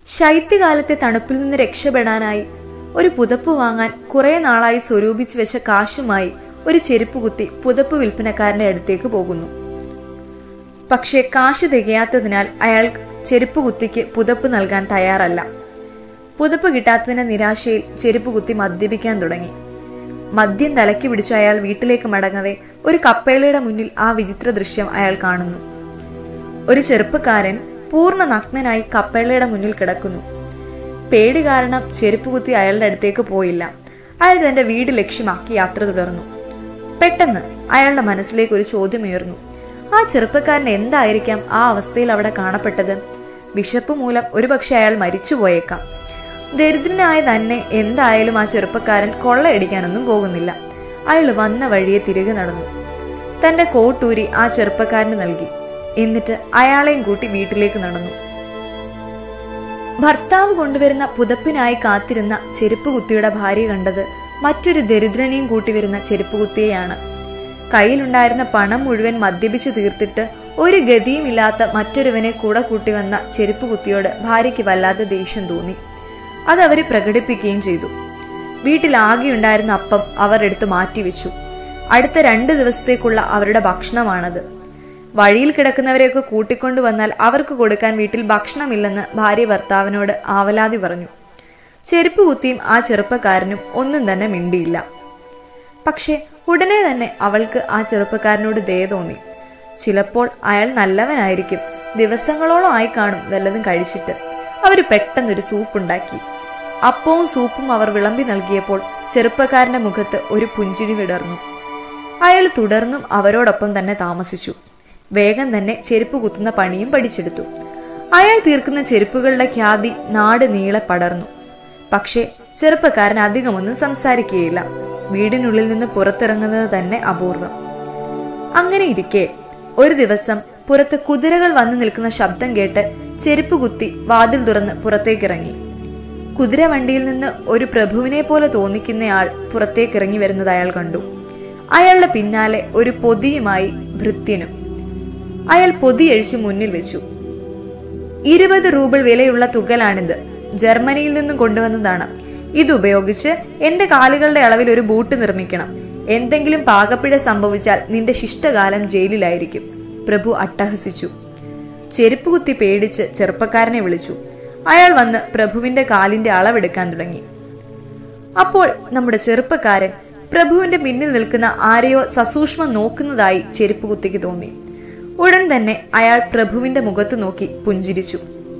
ശൈത്യകാലത്തെ തണുപ്പിൽ നിന്ന് രക്ഷപ്പെടാനായി ഒരു പുതപ്പ് വാങ്ങാൻ കുറെ നാളായി സ്വരൂപിച്ചു വെച്ച കാശുമായി ഒരു ചെരുപ്പ് കുത്തി പുതപ്പ് വിൽപ്പനക്കാരന്റെ അടുത്തേക്ക് പോകുന്നു പക്ഷേ കാശ് തികയാത്തതിനാൽ അയാൾ ചെരുപ്പ് കുത്തിക്ക് പുതപ്പ് നൽകാൻ തയ്യാറല്ല പുതപ്പ് കിട്ടാത്തതിന്റെ നിരാശയിൽ ചെരുപ്പ് കുത്തി മദ്യപിക്കാൻ തുടങ്ങി മദ്യം തലയ്ക്ക് പിടിച്ച അയാൾ വീട്ടിലേക്ക് മടങ്ങവേ ഒരു കപ്പേളയുടെ മുന്നിൽ ആ വിചിത്ര ദൃശ്യം അയാൾ കാണുന്നു ഒരു ചെറുപ്പക്കാരൻ പൂർണ്ണ നഗ്നനായി കപ്പേളയുടെ മുന്നിൽ കിടക്കുന്നു പേടി കാരണം ചെരുപ്പ് കുത്തി അയാളുടെ അടുത്തേക്ക് പോയില്ല അയാൾ തന്റെ വീട് ലക്ഷ്യമാക്കി യാത്ര തുടർന്നു പെട്ടെന്ന് അയാളുടെ മനസ്സിലേക്ക് ഒരു ചോദ്യമുയർന്നു ആ ചെറുപ്പക്കാരൻ എന്തായിരിക്കാം ആ അവസ്ഥയിൽ അവിടെ കാണപ്പെട്ടത് വിശപ്പ് മൂലം ഒരുപക്ഷെ അയാൾ മരിച്ചുപോയേക്കാം ദരിദ്രനായ തന്നെ എന്തായാലും ആ ചെറുപ്പക്കാരൻ കൊള്ളയടിക്കാനൊന്നും പോകുന്നില്ല അയാൾ വന്ന വഴിയെ തിരികെ നടന്നു തന്റെ കോട്ടൂരി ആ ചെറുപ്പക്കാരന് നൽകി എന്നിട്ട് അയാളെയും കൂട്ടി വീട്ടിലേക്ക് നടന്നു ഭർത്താവ് കൊണ്ടുവരുന്ന പുതപ്പിനായി കാത്തിരുന്ന ചെരുപ്പ് കുത്തിയുടെ ഭാര്യ കണ്ടത് മറ്റൊരു ദരിദ്രനെയും കൂട്ടി വരുന്ന ചെരുപ്പ് കുത്തിയെയാണ് കയ്യിലുണ്ടായിരുന്ന പണം മുഴുവൻ മദ്യപിച്ചു തീർത്തിട്ട് ഒരു ഗതിയുമില്ലാത്ത മറ്റൊരുവനെ കൂടെ കൂട്ടി വന്ന ചെരുപ്പ് കുത്തിയോട് ഭാര്യയ്ക്ക് വല്ലാത്ത ദേഷ്യം തോന്നി അത് അവർ പ്രകടിപ്പിക്കുകയും ചെയ്തു വീട്ടിൽ ആകെയുണ്ടായിരുന്ന അപ്പം അവർ എടുത്ത് മാറ്റിവെച്ചു അടുത്ത രണ്ട് ദിവസത്തേക്കുള്ള അവരുടെ ഭക്ഷണമാണത് വഴിയിൽ കിടക്കുന്നവരെയൊക്കെ കൂട്ടിക്കൊണ്ടു വന്നാൽ അവർക്ക് കൊടുക്കാൻ വീട്ടിൽ ഭക്ഷണമില്ലെന്ന് ഭാര്യ ഭർത്താവിനോട് ആവലാതി പറഞ്ഞു ചെരുപ്പ് കുത്തിയും ആ ചെറുപ്പക്കാരനും ഒന്നും തന്നെ മിണ്ടിയില്ല പക്ഷേ ഉടനെ തന്നെ അവൾക്ക് ആ ചെറുപ്പക്കാരനോട് ദയ തോന്നി ചിലപ്പോൾ അയാൾ നല്ലവനായിരിക്കും ദിവസങ്ങളോളം ആയി കാണും വല്ലതും കഴിച്ചിട്ട് അവർ പെട്ടെന്നൊരു സൂപ്പ് ഉണ്ടാക്കി അപ്പവും സൂപ്പും അവർ വിളമ്പി നൽകിയപ്പോൾ ചെറുപ്പക്കാരന്റെ മുഖത്ത് ഒരു പുഞ്ചിരി വിടർന്നു അയാൾ തുടർന്നും അവരോടൊപ്പം തന്നെ താമസിച്ചു വേഗം തന്നെ ചെരുപ്പ് കുത്തുന്ന പണിയും പഠിച്ചെടുത്തു അയാൾ തീർക്കുന്ന ചെരുപ്പുകളുടെ ഖ്യാതി നാട് നീളെ പടർന്നു പക്ഷേ ചെറുപ്പക്കാരൻ അധികമൊന്നും സംസാരിക്കുകയില്ല വീടിനുള്ളിൽ നിന്ന് പുറത്തിറങ്ങുന്നത് തന്നെ അപൂർവം അങ്ങനെ ഇരിക്കെ ഒരു ദിവസം പുറത്ത് കുതിരകൾ വന്നു നിൽക്കുന്ന ശബ്ദം കേട്ട് ചെരുപ്പ് കുത്തി വാതിൽ തുറന്ന് പുറത്തേക്കിറങ്ങി കുതിര വണ്ടിയിൽ നിന്ന് ഒരു പ്രഭുവിനെ പോലെ തോന്നിക്കുന്നയാൾ പുറത്തേക്കിറങ്ങി വരുന്നത് അയാൾ കണ്ടു അയാളുടെ പിന്നാലെ ഒരു പൊതിയുമായി ഭൃത്യനും അയാൾ പൊതിയഴിച്ചു മുന്നിൽ വെച്ചു ഇരുപത് റൂബിൾ വിലയുള്ള തുകലാണിത് ജർമ്മനിയിൽ നിന്നും കൊണ്ടുവന്നതാണ് ഇത് ഉപയോഗിച്ച് എന്റെ കാലുകളുടെ അളവിൽ ഒരു ബൂട്ട് നിർമ്മിക്കണം എന്തെങ്കിലും പാകപ്പിഴ സംഭവിച്ചാൽ നിന്റെ ശിഷ്ടകാലം ജയിലിലായിരിക്കും പ്രഭു അട്ടഹസിച്ചു ചെരുപ്പ് കുത്തി പേടിച്ച് ചെറുപ്പക്കാരനെ വിളിച്ചു അയാൾ വന്ന് പ്രഭുവിന്റെ കാലിന്റെ അളവെടുക്കാൻ തുടങ്ങി അപ്പോൾ നമ്മുടെ ചെറുപ്പക്കാരൻ പ്രഭുവിന്റെ പിന്നിൽ നിൽക്കുന്ന ആരെയോ സസൂക്ഷ്മം നോക്കുന്നതായി ചെരുപ്പ് കുത്തിക്ക് തോന്നി ഉടൻ തന്നെ അയാൾ പ്രഭുവിന്റെ മുഖത്ത് നോക്കി പുഞ്ചിരിച്ചു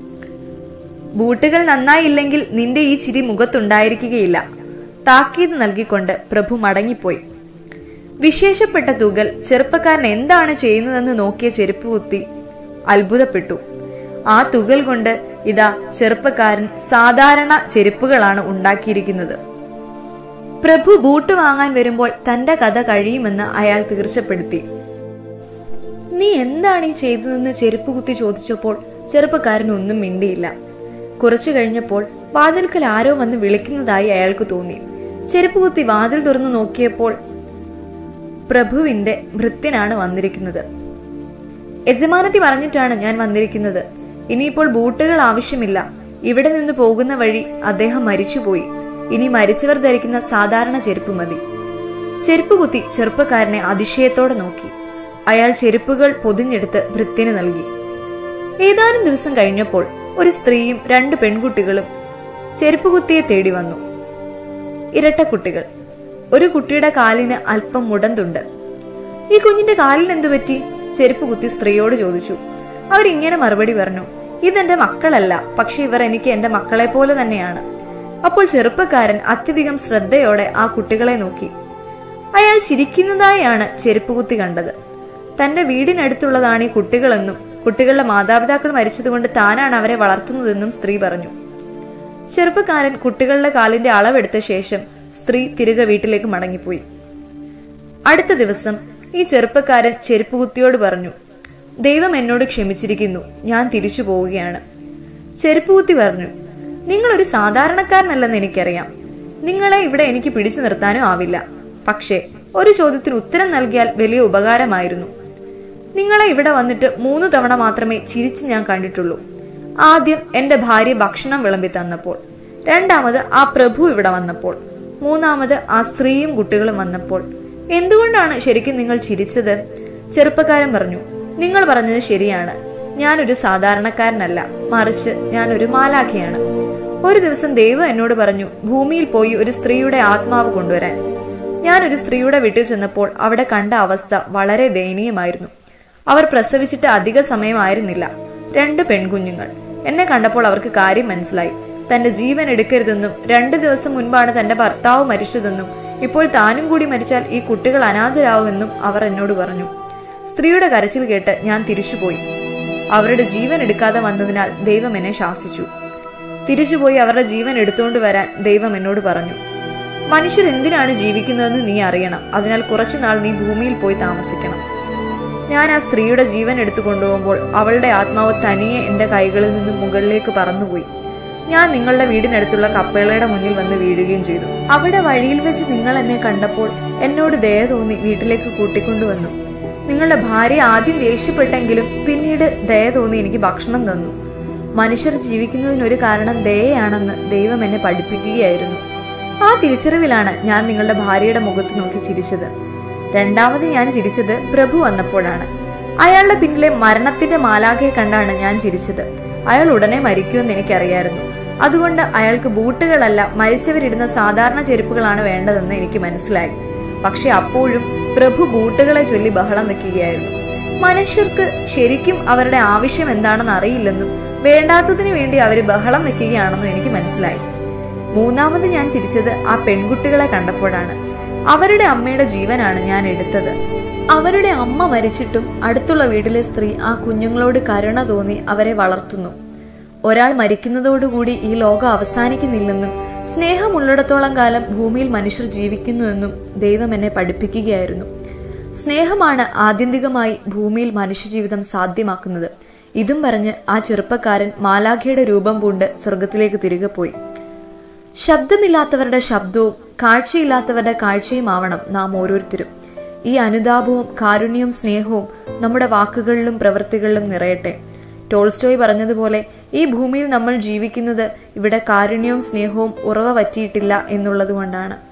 ബൂട്ടുകൾ നന്നായില്ലെങ്കിൽ നിന്റെ ഈ ചിരി മുഖത്തുണ്ടായിരിക്കുകയില്ല താക്കീത് നൽകിക്കൊണ്ട് പ്രഭു മടങ്ങിപ്പോയി വിശേഷപ്പെട്ട തുകൽ ചെറുപ്പക്കാരൻ എന്താണ് ചെയ്യുന്നതെന്ന് നോക്കിയ ചെരുപ്പ് കുത്തി അത്ഭുതപ്പെട്ടു ആ തുകൽ കൊണ്ട് ഇതാ ചെറുപ്പക്കാരൻ സാധാരണ ചെരുപ്പുകളാണ് ഉണ്ടാക്കിയിരിക്കുന്നത് പ്രഭു ബൂട്ട് വാങ്ങാൻ വരുമ്പോൾ തന്റെ കഥ കഴിയുമെന്ന് അയാൾ തീർച്ചപ്പെടുത്തി നീ എന്താണ് ഈ ചെയ്തതെന്ന് ചെരുപ്പ് കുത്തി ചോദിച്ചപ്പോൾ ചെറുപ്പക്കാരൻ ഒന്നും മിണ്ടിയില്ല കുറച്ചു കഴിഞ്ഞപ്പോൾ വാതിൽക്കൽ ആരോ വന്ന് വിളിക്കുന്നതായി അയാൾക്ക് തോന്നി ചെരുപ്പ് കുത്തി വാതിൽ തുറന്നു നോക്കിയപ്പോൾ പ്രഭുവിന്റെ ഭൃത്യനാണ് വന്നിരിക്കുന്നത് യജമാനത്തി പറഞ്ഞിട്ടാണ് ഞാൻ വന്നിരിക്കുന്നത് ഇനിയിപ്പോൾ ബൂട്ടുകൾ ആവശ്യമില്ല ഇവിടെ നിന്ന് പോകുന്ന വഴി അദ്ദേഹം മരിച്ചുപോയി ഇനി മരിച്ചവർ ധരിക്കുന്ന സാധാരണ ചെരുപ്പ് മതി ചെരുപ്പ് കുത്തി ചെറുപ്പക്കാരനെ അതിശയത്തോടെ നോക്കി അയാൾ ചെരുപ്പുകൾ പൊതിഞ്ഞെടുത്ത് ഭൃത്യന് നൽകി ഏതാനും ദിവസം കഴിഞ്ഞപ്പോൾ ഒരു സ്ത്രീയും രണ്ട് പെൺകുട്ടികളും ചെരുപ്പ് കുത്തിയെ തേടി വന്നു ഇരട്ടക്കുട്ടികൾ ഒരു കുട്ടിയുടെ കാലിന് അല്പം മുടന്തുണ്ട് ഈ കുഞ്ഞിന്റെ കാലിന് എന്തു പറ്റി ചെരുപ്പ് കുത്തി സ്ത്രീയോട് ചോദിച്ചു അവരിങ്ങനെ മറുപടി പറഞ്ഞു ഇതെന്റെ മക്കളല്ല പക്ഷെ ഇവർ എനിക്ക് എന്റെ മക്കളെ പോലെ തന്നെയാണ് അപ്പോൾ ചെറുപ്പക്കാരൻ അത്യധികം ശ്രദ്ധയോടെ ആ കുട്ടികളെ നോക്കി അയാൾ ചിരിക്കുന്നതായാണ് ചെരുപ്പ് കുത്തി കണ്ടത് തന്റെ വീടിനടുത്തുള്ളതാണ് ഈ കുട്ടികളെന്നും കുട്ടികളുടെ മാതാപിതാക്കൾ മരിച്ചതുകൊണ്ട് താനാണ് അവരെ വളർത്തുന്നതെന്നും സ്ത്രീ പറഞ്ഞു ചെറുപ്പക്കാരൻ കുട്ടികളുടെ കാലിന്റെ അളവെടുത്ത ശേഷം സ്ത്രീ തിരികെ വീട്ടിലേക്ക് മടങ്ങിപ്പോയി അടുത്ത ദിവസം ഈ ചെറുപ്പക്കാരൻ ചെരുപ്പ് കുത്തിയോട് പറഞ്ഞു ദൈവം എന്നോട് ക്ഷമിച്ചിരിക്കുന്നു ഞാൻ തിരിച്ചു പോവുകയാണ് ചെരുപ്പ് കുത്തി പറഞ്ഞു നിങ്ങൾ ഒരു സാധാരണക്കാരനല്ലെന്ന് എനിക്കറിയാം നിങ്ങളെ ഇവിടെ എനിക്ക് പിടിച്ചു നിർത്താനും ആവില്ല പക്ഷേ ഒരു ചോദ്യത്തിന് ഉത്തരം നൽകിയാൽ വലിയ ഉപകാരമായിരുന്നു നിങ്ങളെ ഇവിടെ വന്നിട്ട് മൂന്ന് തവണ മാത്രമേ ചിരിച്ച് ഞാൻ കണ്ടിട്ടുള്ളൂ ആദ്യം എന്റെ ഭാര്യ ഭക്ഷണം വിളമ്പി തന്നപ്പോൾ രണ്ടാമത് ആ പ്രഭു ഇവിടെ വന്നപ്പോൾ മൂന്നാമത് ആ സ്ത്രീയും കുട്ടികളും വന്നപ്പോൾ എന്തുകൊണ്ടാണ് ശരിക്കും നിങ്ങൾ ചിരിച്ചത് ചെറുപ്പക്കാരൻ പറഞ്ഞു നിങ്ങൾ പറഞ്ഞത് ശരിയാണ് ഞാനൊരു സാധാരണക്കാരനല്ല മറിച്ച് ഞാനൊരു മാലാഖയാണ് ഒരു ദിവസം ദൈവം എന്നോട് പറഞ്ഞു ഭൂമിയിൽ പോയി ഒരു സ്ത്രീയുടെ ആത്മാവ് കൊണ്ടുവരാൻ ഞാൻ ഒരു സ്ത്രീയുടെ വീട്ടിൽ ചെന്നപ്പോൾ അവിടെ കണ്ട അവസ്ഥ വളരെ ദയനീയമായിരുന്നു അവർ പ്രസവിച്ചിട്ട് അധിക സമയമായിരുന്നില്ല രണ്ട് പെൺകുഞ്ഞുങ്ങൾ എന്നെ കണ്ടപ്പോൾ അവർക്ക് കാര്യം മനസ്സിലായി തന്റെ ജീവൻ എടുക്കരുതെന്നും രണ്ടു ദിവസം മുൻപാണ് തന്റെ ഭർത്താവ് മരിച്ചതെന്നും ഇപ്പോൾ താനും കൂടി മരിച്ചാൽ ഈ കുട്ടികൾ അനാഥരാവുമെന്നും അവർ എന്നോട് പറഞ്ഞു സ്ത്രീയുടെ കരച്ചിൽ കേട്ട് ഞാൻ തിരിച്ചുപോയി അവരുടെ ജീവൻ എടുക്കാതെ വന്നതിനാൽ ദൈവം എന്നെ ശാസിച്ചു തിരിച്ചുപോയി അവരുടെ ജീവൻ എടുത്തുകൊണ്ട് വരാൻ ദൈവം എന്നോട് പറഞ്ഞു മനുഷ്യർ എന്തിനാണ് ജീവിക്കുന്നതെന്ന് നീ അറിയണം അതിനാൽ കുറച്ചുനാൾ നീ ഭൂമിയിൽ പോയി താമസിക്കണം ഞാൻ ആ സ്ത്രീയുടെ ജീവൻ എടുത്തു കൊണ്ടുപോകുമ്പോൾ അവളുടെ ആത്മാവ് തനിയെ എന്റെ കൈകളിൽ നിന്നും മുകളിലേക്ക് പറന്നുപോയി ഞാൻ നിങ്ങളുടെ വീടിനടുത്തുള്ള കപ്പേളയുടെ മുന്നിൽ വന്ന് വീഴുകയും ചെയ്തു അവിടെ വഴിയിൽ വെച്ച് നിങ്ങൾ എന്നെ കണ്ടപ്പോൾ എന്നോട് ദയ തോന്നി വീട്ടിലേക്ക് കൂട്ടിക്കൊണ്ടുവന്നു നിങ്ങളുടെ ഭാര്യ ആദ്യം ദേഷ്യപ്പെട്ടെങ്കിലും പിന്നീട് ദയ തോന്നി എനിക്ക് ഭക്ഷണം തന്നു മനുഷ്യർ ജീവിക്കുന്നതിനൊരു കാരണം ദയയാണെന്ന് ദൈവം എന്നെ പഠിപ്പിക്കുകയായിരുന്നു ആ തിരിച്ചറിവിലാണ് ഞാൻ നിങ്ങളുടെ ഭാര്യയുടെ മുഖത്ത് നോക്കി ചിരിച്ചത് രണ്ടാമത് ഞാൻ ചിരിച്ചത് പ്രഭു വന്നപ്പോഴാണ് അയാളുടെ പിന്നിലെ മരണത്തിന്റെ മാലാഖയെ കണ്ടാണ് ഞാൻ ചിരിച്ചത് അയാൾ ഉടനെ മരിക്കുമെന്ന് എനിക്കറിയായിരുന്നു അതുകൊണ്ട് അയാൾക്ക് ബൂട്ടുകളല്ല മരിച്ചവരിടുന്ന സാധാരണ ചെരുപ്പുകളാണ് വേണ്ടതെന്ന് എനിക്ക് മനസ്സിലായി പക്ഷെ അപ്പോഴും പ്രഭു ബൂട്ടുകളെ ചൊല്ലി ബഹളം വെക്കുകയായിരുന്നു മനുഷ്യർക്ക് ശരിക്കും അവരുടെ ആവശ്യം എന്താണെന്ന് അറിയില്ലെന്നും വേണ്ടാത്തതിനു വേണ്ടി അവർ ബഹളം വെക്കുകയാണെന്നും എനിക്ക് മനസ്സിലായി മൂന്നാമത് ഞാൻ ചിരിച്ചത് ആ പെൺകുട്ടികളെ കണ്ടപ്പോഴാണ് അവരുടെ അമ്മയുടെ ജീവനാണ് ഞാൻ എടുത്തത് അവരുടെ അമ്മ മരിച്ചിട്ടും അടുത്തുള്ള വീട്ടിലെ സ്ത്രീ ആ കുഞ്ഞുങ്ങളോട് കരുണ തോന്നി അവരെ വളർത്തുന്നു ഒരാൾ മരിക്കുന്നതോടുകൂടി ഈ ലോകം അവസാനിക്കുന്നില്ലെന്നും സ്നേഹമുള്ളിടത്തോളം കാലം ഭൂമിയിൽ മനുഷ്യർ ജീവിക്കുന്നുവെന്നും ദൈവം എന്നെ പഠിപ്പിക്കുകയായിരുന്നു സ്നേഹമാണ് ആത്യന്തികമായി ഭൂമിയിൽ മനുഷ്യജീവിതം സാധ്യമാക്കുന്നത് ഇതും പറഞ്ഞ് ആ ചെറുപ്പക്കാരൻ മാലാഖയുടെ രൂപം പൂണ്ട് സ്വർഗത്തിലേക്ക് തിരികെ പോയി ശബ്ദമില്ലാത്തവരുടെ ശബ്ദവും കാഴ്ചയില്ലാത്തവരുടെ കാഴ്ചയുമാവണം നാം ഓരോരുത്തരും ഈ അനുതാപവും കാരുണ്യവും സ്നേഹവും നമ്മുടെ വാക്കുകളിലും പ്രവൃത്തികളിലും നിറയട്ടെ ടോൾസ്റ്റോയ് പറഞ്ഞതുപോലെ ഈ ഭൂമിയിൽ നമ്മൾ ജീവിക്കുന്നത് ഇവിടെ കാരുണ്യവും സ്നേഹവും ഉറവ പറ്റിയിട്ടില്ല എന്നുള്ളത് കൊണ്ടാണ്